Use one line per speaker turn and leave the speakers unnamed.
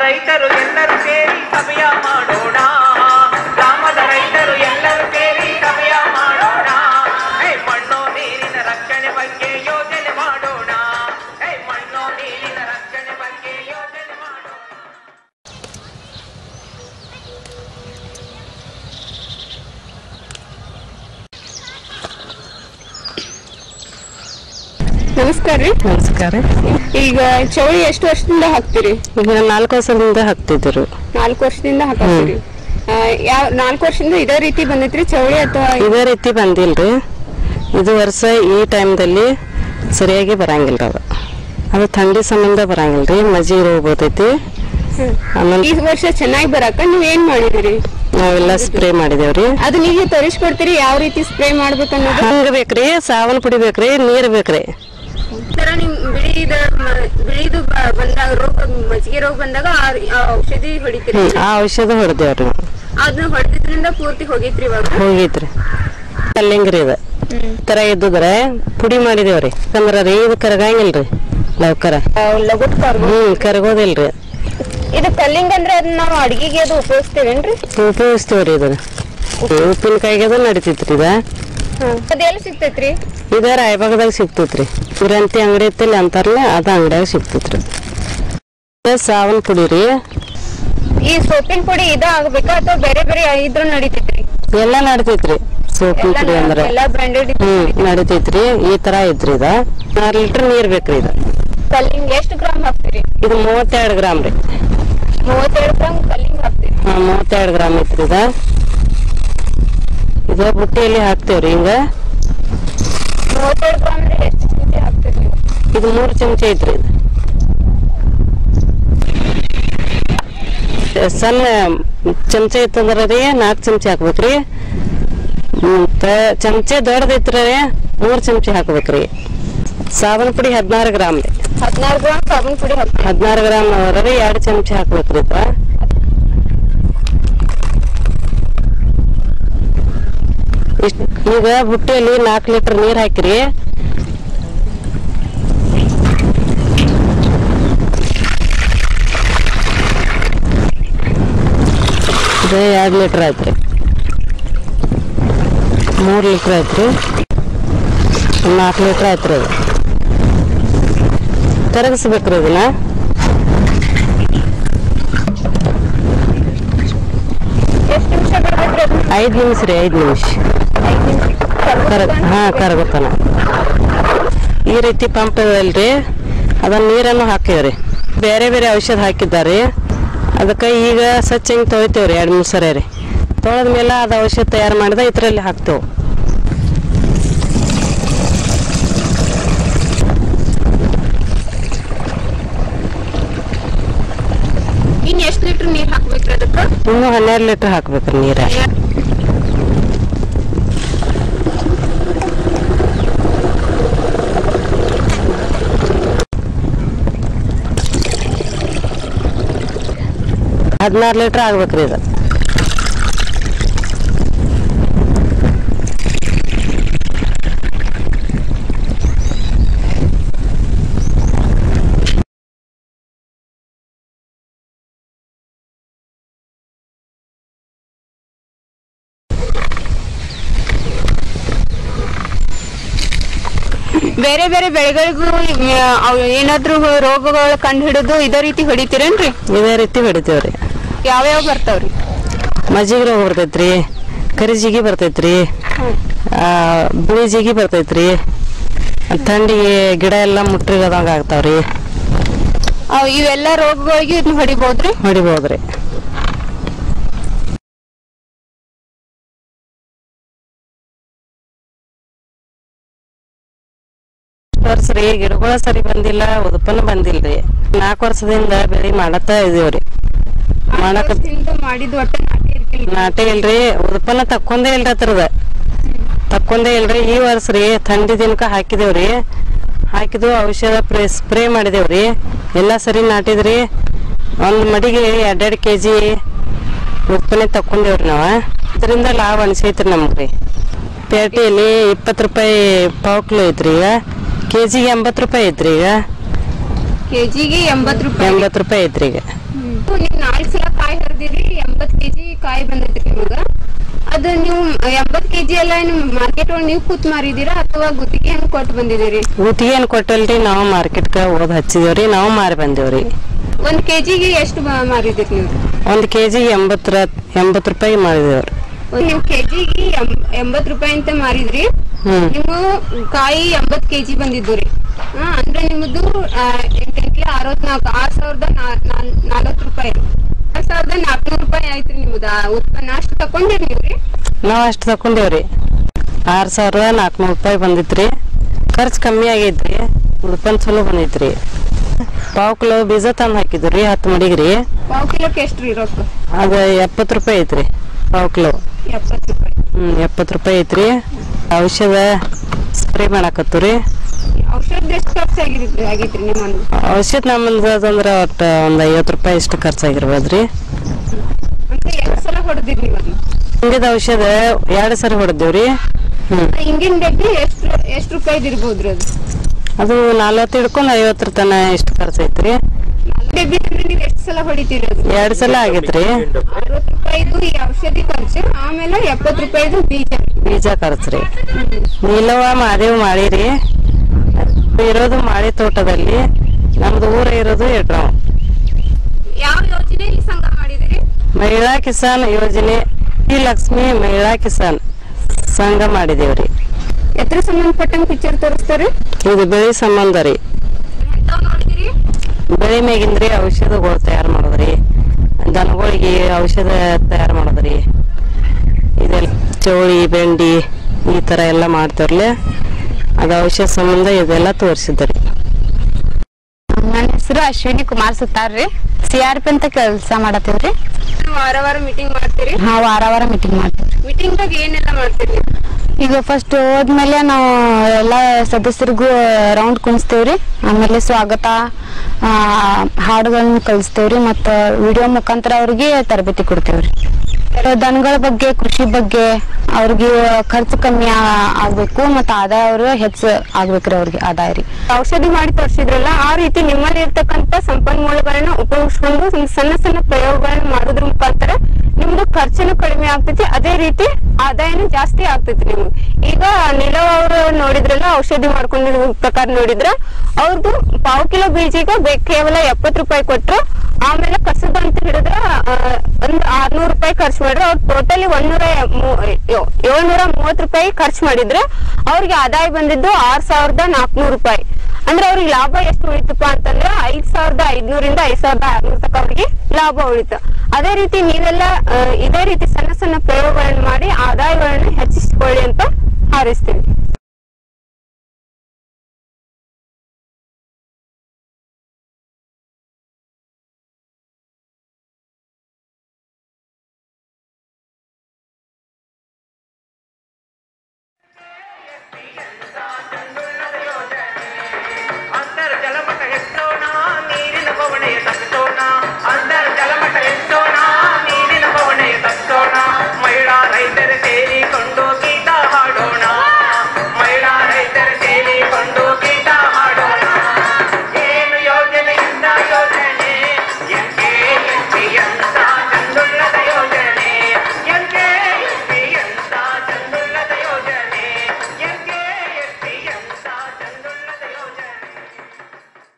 ರೈತರು ಎಲ್ಲರೂ ಸೇರಿ ಸಭೆಯ ಮಾಡೋಣ ಗ್ರಾಮದ ರೈತರು ಎಲ್ಲರೂ ಸೇರಿ ಸಭೆಯ ಮಾಡೋಣ ಹೇ ಮಣ್ಣು ನೀರಿನ ರಕ್ಷಣೆ ಬಗ್ಗೆ ಯೋಜನೆ ಮಾಡೋಣ ಹೇ ಮಣ್ಣು ನೀರಿನ ರಕ್ಷಣೆ ಬಗ್ಗೆ ಯೋಜನೆ ಮಾಡೋಣ
ನಮಸ್ಕಾರ ರೀ
ನಮಸ್ಕಾರ
ಈಗ ಚೌಳಿ ಎಷ್ಟು ವರ್ಷದಿಂದ ಹಾಕ್ತೀರಿ
ಈಗ ನಾಲ್ಕು ವರ್ಷದಿಂದ ಹಾಕ್ತಿದ್ರು
ನಾಲ್ಕು ವರ್ಷದಿಂದ ಹಾಕತ್ತೀರಿ ಯಾವ ನಾಲ್ಕು ವರ್ಷದಿಂದ ಇದೇ ರೀತಿ ಬಂದೈತ್ರಿ ಚೌಳಿ ಅಥವಾ
ಇದೇ ರೀತಿ ಬಂದಿಲ್ರಿ ಇದು ವರ್ಷ ಈ ಟೈಮ್ದಲ್ಲಿ ಸರಿಯಾಗಿ ಬರಂಗಿಲ್ಲ ಅದು ಅದು ಥಂಡಿ ಸಂಬಂಧ ಬರಂಗಿಲ್ರಿ ಮಜ್ಜಿಗೆ ರೋಗ ಬರ್ತೈತಿ ಆಮೇಲೆ
ಈ ವರ್ಷ ಚೆನ್ನಾಗಿ ಬರಾಕ ನೀವ್ ಏನ್ ಮಾಡಿದಿರಿ
ನಾವೆಲ್ಲ ಸ್ಪ್ರೇ ಮಾಡಿದೇವ್ರಿ
ಅದು ನೀವೇ ತೋರಿಸ್ಕೊಡ್ತೀರಿ ಯಾವ ರೀತಿ ಸ್ಪ್ರೇ ಮಾಡ್ಬೇಕನ್ನೋದು
ಹಂಗ ಬೇಕ್ರಿ ಸಾವನ್ ಪುಡಿ ಬೇಕ್ರಿ ನೀರ್ ಬೇಕ್ರಿ
ತರ ನಿಮ್ ಬಿಳಿದ ಬಿಳಿದು ಬಂದಾಗ ರೋಗ ಮಜ್ಜಿಗೆ ರೋಗ ಬಂದಾಗ ಆ ಔಷಧಿ ಹೊಡಿತೀರಿ
ಹ್ಮ್ ಆ ಔಷಧ ಹೊಡೆದೇವ್ರಿ ನಾವು
ಅದನ್ನ ಹೊಡೆದ್ರಿಂದ ಪೂರ್ತಿ ಹೋಗಿತ್ರಿ ಇವಾಗ
ಹೋಗಿತ್ರಿ ಕಲ್ಲಿಂಗ್ರಿ ಇದು ತರ ಇದ್ದುದ್ರೆ ಪುಡಿ ಮಾಡಿದೇವ್ರಿ ಯಾಕಂದ್ರ ರೀ ಇದು ಕರಗಂಗಿಲ್ರಿ ಲವ್ಕರ
ಲಗುಟ್
ಹ್ಮ್ ಕರಗೋದಿಲ್ರಿ
ಇದು ಕಲ್ಲಿಂಗ್ ಅಂದ್ರೆ ಅದನ್ನ ನಾವು ಅಡಿಗೆಗೆ ಅದು ಉಪಯೋಗಿಸ್ತೇವೇನ್ರಿ
ಉಪಯೋಗಿಸ್ತೇವ್ರಿ ಇದನ್ನ ಉಪ್ಪಿನಕಾಯಿಗೆ ಅದು ನಡಿತೈತ್ರಿ ಇದ
ಅದ ಎಲ್ಲಿ ಸಿಗ್ತೈತ್ರಿ
ಇದ ರಾಯಬಾಗದಾಗ ಸಿಗ್ತೈತ್ರಿ ಗ್ರಂಥಿ ಅಂಗಡಿ ಐತಿಲ್ಲ ಅಂತಾರಲ್ಲ ಅದ ಅಂಗಡಿಯಾಗ ಸಿಗ್ತೈತ್ರಿ ಇದ ಸಾವನ್ ಪುಡಿ ರೀ
ಈ ಸೋಪಿನ ಪುಡಿ ಇದ ಆಗ್ಬೇಕಾ ಅಥವಾ ಬೇರೆ ಬೇರೆ ಇದ್ರ ನಡಿತೈತ್ರಿ
ಎಲ್ಲ ನಡಿತೈತ್ರಿ ಸೋಪಿನ ಪುಡಿ ಅಂದ್ರ
ಎಲ್ಲಾ ಬ್ರಾಂಡೆಡ್
ಹ್ಮ್ ನಡಿತೈತ್ರಿ ಈ ತರ ಐತ್ರಿ ಇದ ಆರ್ ಲೀಟರ್ ನೀರ್ ಬೇಕ್ರಿ ಇದ
ಕಲ್ಲಿಂಗ್ ಎಷ್ಟು ಗ್ರಾಮ್ ಹಾಕ್ತೀರಿ
ಇದು ಮೂವತ್ತೆರಡು ಗ್ರಾಮ್ ರೀ
ಮೂವತ್ತೆರಡು ಗ್ರಾಮ್ ಕಲ್ಲಿಂಗ್ ಹಾಕ್ತೀರಿ
ಹಾ ಮೂವತ್ತೆರಡು ಗ್ರಾಮ್ ಐತ್ರಿ ಇದ ಇದ ಬುಟ್ಟಿಯಲ್ಲಿ ಹಾಕ್ತೇವ್ರಿ ಹಿಂಗ
ಮೂವತ್ತೆರಡು ಗ್ರಾಮ್ ಅಂದ್ರೆ ಎಷ್ಟು ಚಮಚ ಹಾಕ್ತೀರಿ ನೀವು?
ಇದು ಮೂರು ಚಮಚ ಐತ್ರಿ ಇದು ಸಣ್ಣ ಚಮಚ ಇತ್ತಂದ್ರ ರೀ ನಾಲ್ಕು ಚಮಚ ಹಾಕ್ಬೇಕ್ರಿ ಮತ್ತ ಚಮಚ ದೊಡ್ಡದೈತ್ರಿ ಮೂರು ಚಮಚ ಹಾಕ್ಬೇಕ್ರಿ ಸಾಬೂನ್ ಪುಡಿ ಹದಿನಾರು ಗ್ರಾಮ್ ರೀ
ಹದಿನಾರು ಗ್ರಾಮ್ ಸಾಬೂನ್ ಪುಡಿ ಹಾಕ್ತೀರಿ
ಹದಿನಾರು ಗ್ರಾಮ್ ರೀ ಎರಡು ಚಮಚ ಹಾಕ್ಬೇಕ್ರಿ ಇದ ಇಷ್ಟ್ ಈಗ ಬುಟ್ಟಿಯಲ್ಲಿ ನಾಲ್ಕು ಲೀಟರ್ ನೀರ್ ಹಾಕಿರಿ ಇದು ಎರಡು ಲೀಟರ್ ಆಯ್ತ್ರಿ ಮೂರು ಲೀಟರ್ ಆಯ್ತ್ರಿ ನಾಲ್ಕು ಲೀಟರ್ ಆಯ್ತ್ರಿ ಅದು ಕರಗಿಸ್ಬೇಕ್ರಿ ಇದನ್ನ
ಎಷ್ಟು ನಿಮಿಷ ಬಿಡ್ಬೇಕ್ರಿ ಅದನ್ನ
ಐದು ನಿಮಿಷ ರೀ ಐದು ನಿಮಿಷ
ಐದು ನಿಮಿಷ
ಕರಗ ಹಾ ಕರಗುತ್ತಾನ ಈ ರೀತಿ ಪಂಪ್ ಅಲ್ರಿ ಅದನ್ನ ನೀರನ್ನು ಹಾಕಿವ್ರಿ ಬೇರೆ ಬೇರೆ ಔಷಧ ಹಾಕಿದ್ದಾರೆ ಅದಕ್ಕೆ ಈಗ ಸ್ವಚ್ಛ ಹಿಂಗೆ ತೊಳಿತೇವ್ರಿ ಎರಡು ಮೂರು ಸರಿ ರೀ ತೊಳೆದ ಮೇಲೆ ಅದು ಔಷಧ ತಯಾರು ಮಾಡಿದ ಇದರಲ್ಲಿ ಹಾಕ್ತೇವೆ
ಇನ್ ಎಷ್ಟು ಲೀಟರ್ ನೀರ್ ಹಾಕ್ಬೇಕ್ರಿ ಅದಕ್ಕ
ಇನ್ನೂ ಹನ್ನೆರಡು ಲೀಟ್ರ್ ಹಾಕ್ಬೇಕ್ರಿ ನೀರ ಹದಿನಾರು ಲೀಟ್ರ್ ಆಗ್ಬೇಕ್ರಿ ಇದು
ಬೇರೆ ಬೇರೆ ಬೆಳೆಗಳಿಗೂ ಆ, ಅವ್ ಏನಾದ್ರೂ ರೋಗಗಳ ಕಂಡು ಹಿಡಿದು ಇದೇ ರೀತಿ ಹೊಡಿತೀರೇನ್ರಿ
ಇದೇ ರೀತಿ ಹೊಡಿತೇವ್ರಿ
ಯಾವ್ಯಾವ ಬರ್ತಾವ್ರಿ
ಮಜ್ಜಿಗೆ ರೋಗ ಬರ್ತೈತ್ರಿ ಕರಿಜಿಗಿ ಬರ್ತೈತ್ರಿ ಆ, ಬಿಳಿ ಜಿಗಿ ಬರ್ತೈತ್ರಿ ಥಂಡಿಗೆ ಗಿಡ ಎಲ್ಲ ಮುಟ್ರಿಗದಂಗ ಆಗ್ತಾವ್ರಿ
ಅವ್ ಇವೆಲ್ಲ ರೋಗಗಳಿಗೆ ಇದನ್ನ ಹೊಡಿಬಹುದ್ರಿ
ಹೊಡಿಬೋದ್ರಿ ವರ್ಷ ರೀ ಗಿಡಗಳ ಸರಿ ಬಂದಿಲ್ಲ ಉತ್ಪನ್ನ ಬಂದಿಲ್ರಿ ನಾಲ್ಕು ವರ್ಷದಿಂದ ಬೆಳಿ ಮಾಡತ್ತಾ ಇದೀವ್ರಿ ಮಾಡಕ
ಮಾಡಿದ್ ಒಟ್ಟ ನಾಟಿ ಇರ್ಕಿಲ್ಲ
ನಾಟಿ ಇಲ್ರಿ ಉತ್ಪನ್ನ ತಕ್ಕೊಂದೇ ಇಲ್ರಿ ಅದ್ರದ ತಕ್ಕೊಂದೇ ಇಲ್ರಿ ಈ ವರ್ಷ ರೀ ಥಂಡಿ ದಿನಕ್ಕ ಹಾಕಿದೇವ್ರಿ ಹಾಕಿದ್ವು ಔಷಧ ಪ್ರೇ ಸ್ಪ್ರೇ ಮಾಡಿದೇವ್ರಿ ಎಲ್ಲ ಸರಿ ನಾಟಿದ್ರಿ ಒಂದು ಮಡಿಗೆ ಎರಡೆರಡು ಕೆ ಜಿ ಉತ್ಪನ್ನ ತಕ್ಕೊಂಡೇವ್ರಿ ನಾವು ಇದರಿಂದ ಲಾಭ ಅನಿಸೈತ್ರಿ ನಮ್ಗ್ರಿ ಪೇಟೆಯಲ್ಲಿ ಇಪ್ಪತ್ತು ರೂಪಾಯಿ ಪಾವ್ ಕಿಲೋ ಐತ್ರಿ ಈಗ ಕೆ ಜಿಗೆ ಎಂಬತ್ತು ರೂಪಾಯಿ ಐತ್ರಿ ಈಗ
ಕೆಜಿಗೆ ಎಂಬತ್ ರೂಪಾಯಿ
ಎಂಬತ್ತು ರೂಪಾಯಿ ಐತ್ರಿ ಈಗ
ನೀವು ನಾಲ್ಕು ಸಲ ಕಾಯಿ ಹರಿದಿರಿ ಎಂಬತ್ ಕೆಜಿ ಕಾಯಿ ಬಂದೈತ್ರಿ ನಿಮಗ ಅದು ನೀವು ಎಂಬತ್ ಕೆಜಿ ಎಲ್ಲ ನಿಮ್ ಮಾರ್ಕೆಟ್ ಒಳಗ್ ನೀವು ಕೂತ್ ಮಾರಿದೀರಾ ಅಥವಾ ಗುತ್ತಿಗೆ ಹೆಂಗ್ ಕೊಟ್ಟು ಬಂದಿದ್ದೀರಿ
ಗುತ್ತಿಗೆ ಏನ್ ಕೊಟ್ಟಲ್ರಿ ನಾವು ಮಾರ್ಕೆಟ್ಗೆ ಓದ್ ಹಚ್ಚಿದೇವ್ರಿ ನಾವು ಮಾರಿ ಬಂದೇವ್ರಿ
ಒಂದ್ ಕೆಜಿಗೆ ಎಷ್ಟು ಬ- ಮಾರಿದಿರಿ ನೀವು
ಒಂದ್ ಕೆಜಿ ಎಂಬತ್ತರ ಎಂಬತ್ತು ರೂಪಾಯಿ ಮಾರಿದೇವ್ರಿ
ನೀವು ಕೆಜಿಗೆ ಎಂಬತ್ ರೂಪಾಯಿ ಅಂತ ಮಾರಿದ್ರಿ
ಹ್ಮ್
ನೀವು ಕಾಯಿ ಎಂಬತ್ ಕೆಜಿ ಬಂದಿದ್ದು ರೀ ಹಾ ಅಂದ್ರೆ ನಿಮ್ಮದು ಎಂಟೆಂಟ್ಲೆ ಅರವತ್ನಾಲ್ಕು ಆರ್ ಸಾವಿರದ ನಾಲ್ಕು ರೂಪಾಯಿ ಆರ್ ಸಾವಿರದ ನಾಲ್ಕುನೂರು ರೂಪಾಯಿ ಆಯ್ತ್ರಿ ನಿಮ್ದು ಆ ಉತ್ಪನ್ನ ಅಷ್ಟು ತಕೊಂಡ್ರಿ ನೀವು ರೀ
ನಾವ್ ಅಷ್ಟು ತಕೊಂಡೇವ್ರಿ ಆರ್ ಸಾವಿರದ ನಾಲ್ಕುನೂರು ರೂಪಾಯಿ ಬಂದಿತ್ರಿ ಖರ್ಚು ಕಮ್ಮಿ ಆಗೈತ್ರಿ ಉತ್ಪನ್ನ ಚಲೋ ಬಂದೈತ್ರಿ ಪಾವ್ ಕಿಲೋ ಬೀಜ ತಂದು ಹಾಕಿದ್ರಿ ಹತ್ತು ಮಡಿಗ್ರಿ
ಪಾವ್ ಕಿಲೋಕ್ಕೆ ಎಷ್ಟು ರೀ ರೊಕ್ಕ
ಅದ ಎಪ್ಪತ್ತು ರೂಪಾಯಿ ಐತ್ರಿ ಪಾವ್ ಕಿಲೋ
ಎಪ್ಪತ್ತು ರೂಪಾಯಿ
ಹ್ಮ್ ಎಪ್ಪತ್ತು ರೂಪಾಯಿ ಐತ್ರಿ ಔಷಧ ಸ್ಪ್ರೇ ಮಾಡಾಕತ್ತೀವ್ರಿ
ಔಷಧ ಎಷ್ಟು ಖರ್ಚು ಆಗಿರಿ ಆಗೈತ್ರಿ ನಿಮ್ಮನ್ನು
ಔಷಧ ನಮ್ಮದು ಅದಂದ್ರ ಒಟ್ಟ ಒಂದ್ ಐವತ್ತು ರೂಪಾಯಿ ಇಷ್ಟು ಖರ್ಚಾಗಿರ್ಬೋದ್ರಿ
ಅಂದ್ರೆ ಎಷ್ಟು ಸಲ ಹೊಡೆದಿರಿ ನೀವು ಅದನ್ನ
ಹಿಂಗದ ಔಷಧ ಎರಡು ಸರಿ ಹೊಡೆದೇವ್ರಿ ಹ್ಮ್
ಹಿಂಗಿನ ಡಬ್ಬಿ ಎಷ್ಟು ಎಷ್ಟು ರೂಪಾಯಿದು ಇರ್ಬೋದ್ರಿ ಅದು
ಅದು ನಲ್ವತ್ತು ಹಿಡ್ಕೊಂಡು ಐವತ್ತರ ತನ ಇಷ್ಟು ಖರ್ಚು ಐತ್ರಿ
ಡಬ್ಬಿ ಅಂದ್ರೆ ನೀವು ಎಷ್ಟು ಸಲ ಹೊಡಿತೀರಿ ಅದು
ಎರಡ್ ಸಲ ಆಗೈತ್ರಿ
ಅರವತ್ತು ರೂಪಾಯಿದು ಈ ಔಷಧಿ ಖರ್ಚು ಆಮೇಲೆ ಎಪ್ಪತ್ತು ರೂಪಾಯಿದು ಬೀಜ
ಬೀಜ ಖರ್ಚು ರೀ ನೀಲವ ಮಾದೇವ್ ಮಾಡಿರಿ ಇರೋದು ಮಾಳಿ ತೋಟದಲ್ಲಿ ನಮ್ದು ಊರ ಇರೋದು ಎಡ್ರಾವ್
ಯಾವ ಯೋಜನೆಯಲ್ಲಿ ಸಂಘ ಮಾಡಿದಿರಿ
ಮಹಿಳಾ ಕಿಸಾನ್ ಯೋಜನೆ ಈ ಲಕ್ಷ್ಮಿ ಮಹಿಳಾ ಕಿಸಾನ್ ಸಂಘ ಮಾಡಿದೇವ್ರಿ
ಎತ್ರ ಸಂಬಂಧಪಟ್ಟಂಗ ಪಿಕ್ಚರ್ ತೋರಿಸ್ತಾರೆ
ಇದು ಬೆಳಿ ಸಂಬಂಧ ರೀ
ನೋಡಿದಿರಿ
ಬೆಳೆ ಮೇಗಿಂದ್ರಿ ಔಷಧಗಳು ತಯಾರು ಮಾಡೋದ್ರಿ ದನಗಳಿಗೆ ಔಷಧ ತಯಾರು ಮಾಡೋದ್ರಿ ಇದೆಲ್ಲ ಚೌಳಿ ಬೆಂಡಿ ಈ ತರ ಎಲ್ಲ ಮಾಡ್ತಾರ್ಲೆ ಅದು ಔಷಧ ಸಂಬಂಧ ಇದೆಲ್ಲ ತೋರಿಸಿದ್ರಿ
ನನ್ನ ಹೆಸರು ಅಶ್ವಿನಿ ಕುಮಾರ್ ಸುತ್ತಾರ್ ರೀ ಸಿ ಆರ್ ಪಿ ಅಂತ ಕೆಲಸ ಮಾಡತ್ತೀವ್ರಿ
ವಾರ ವಾರ ಮೀಟಿಂಗ್ ಮಾಡ್ತೀರಿ
ಹಾ ವಾರ ವಾರ ಮೀಟಿಂಗ್ ಮಾಡ್ತೀವಿ
ಮೀಟಿಂಗ್ ದಾಗ ಏನೆಲ್ಲ ಮಾಡ್ತೀರಿ
ಈಗ ಫಸ್ಟ್ ಹೋದ್ಮೇಲೆ ನಾವು ಎಲ್ಲ ಸದಸ್ಯರಿಗೂ ರೌಂಡ್ ಕುಣಿಸ್ತೇವ್ರಿ ಆಮೇಲೆ ಸ್ವಾಗತ ಆ, ಹಾಡುಗಳನ್ನ ಕಲಿಸ್ತೇವ್ರಿ ಮತ್ತು ವಿಡಿಯೋ ಮುಖಾಂತರ ಅವ್ರಿಗೆ ತರಬೇತಿ ಕೊಡ್ತೇವ್ರಿ ದನಗಳ ಬಗ್ಗೆ ಕೃಷಿ ಬಗ್ಗೆ ಅವ್ರಿಗೆ ಖರ್ಚು ಕಮ್ಮಿ ಆ- ಆಗ್ಬೇಕು ಮತ್ತು ಆದಾಯ ಅವರು ಹೆಚ್ಚು ಆಗ್ಬೇಕ್ರಿ ಅವ್ರಿಗೆ ಆದಾಯ ರೀ
ಔಷಧಿ ಮಾಡಿ ತೋರಿಸಿದ್ರಲ್ಲ ಆ ರೀತಿ ನಿಮ್ಮಲ್ಲಿ ಇರ್ತಕ್ಕಂತ ಸಂಪನ್ಮೂಲಗಳನ್ನ ಉಪಯೋಗಿಸ್ಕೊಂಡು ಒಂದು ಸಣ್ಣ ಸಣ್ಣ ಪ್ರಯೋಗಗಳನ್ನ ಮಾಡೋದ್ರ ಮುಖಾಂತರ ನಿಮ್ದು ಖರ್ಚುನು ಕಡಿಮೆ ಆಗ್ತೈತಿ ಅದೇ ರೀತಿ ಆದಾಯನು ಜಾಸ್ತಿ ಆಗ್ತೈತಿ ನಿಮ್ಗೆ ಈಗ ನಿಲವ್ ಅವರು ನೋಡಿದ್ರಲ್ಲ ಔಷಧಿ ಮಾಡ್ಕೊಂಡಿರೋ ಪ್ರಕಾರ ನೋಡಿದ್ರ ಅವ್ರದ್ದು ಪಾವ್ ಕಿಲೋ ಬೀಜಿಗೆ ಬೇ- ಕೇವಲ ಎಪ್ಪತ್ತು ರೂಪಾಯಿ ಕೊಟ್ರು ಆಮೇಲೆ ಕಸದ ಅಂತ ಹಿಡಿದ್ರ ಆ, ಒಂದ್ ಆರ್ನೂರು ರೂಪಾಯಿ ಖರ್ಚು ಮಾಡ್ರು ಅವ್ರು ಟೋಟಲಿ ಒಂದೂರ ಏಳ್ನೂರ ಮೂವತ್ತು ರೂಪಾಯಿ ಖರ್ಚು ಮಾಡಿದ್ರೆ ಅವ್ರಿಗೆ ಆದಾಯ ಬಂದಿದ್ದು ಆರ್ ಸಾವಿರದ ನಾಲ್ಕುನೂರು ರೂಪಾಯಿ ಅಂದ್ರೆ ಅವ್ರಿಗೆ ಲಾಭ ಎಷ್ಟು ಉಳಿತಪ್ಪ ಅಂತಂದ್ರೆ ಐದ್ ಸಾವಿರದ ಐದ್ನೂರಿಂದ ಐದ್ ಸಾವಿರದ ಆರ್ನೂರ ತನಕ ಅವ್ರಿಗೆ ಲಾಭ ಉಳಿತು ಅದೇ ರೀತಿ ನೀವೆಲ್ಲ ಆ, ಇದೇ ರೀತಿ ಸಣ್ಣ ಸಣ್ಣ ಪ್ರಯೋಗಗಳನ್ನ ಮಾಡಿ ಆದಾಯಗಳನ್ನ ಹೆಚ್ಚಿಸಿಕೊಳ್ಳಿ ಅಂತ ಹಾರೈಸ್ತೀವಿ